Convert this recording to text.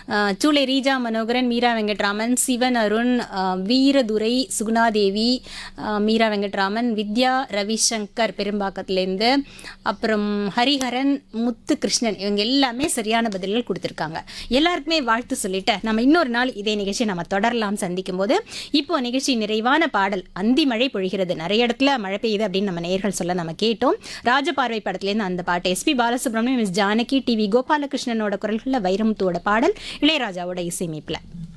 அஹ், சூளை ரீஜா மனோகரன் மீரா வெங்கட்ராமன் சிவன் அருண் அஹ், வீரதுரை சுகுணாதேவி அஹ், மீரா வெங்கட்ராமன் வித்யா ரவிசங்கர் பெரும்பாக்கத்துலேருந்து அப்புறம் ஹரிஹரன் முத்து கிருஷ்ணன் இவங்க எல்லாமே சரியான பதில்கள் கொடுத்துருக்காங்க எல்லாருக்குமே வாழ்த்து சொல்லிட்டு நம்ம இன்னொரு நாள் இதே நிகழ்ச்சி நம்ம தொடரலாம் சந்திக்கும் போது இப்போ நிகழ்ச்சி நிறைவான பாடல் அந்தி மழை பொழிகிறது நிறைய இடத்துல மழை பெய்யுது அப்படின்னு நம்ம நேர்கள் சொல்ல நம்ம கேட்டோம் ராஜபார்வை படத்துலேருந்து அந்த பாட்டு S P Balasubrahmanyam Miss Janaki T V கோபாலகிருஷ்ணனோட குரல்களில் வைரமுத்துவோட பாடல் இளையராஜாவோட இசையமைப்பில்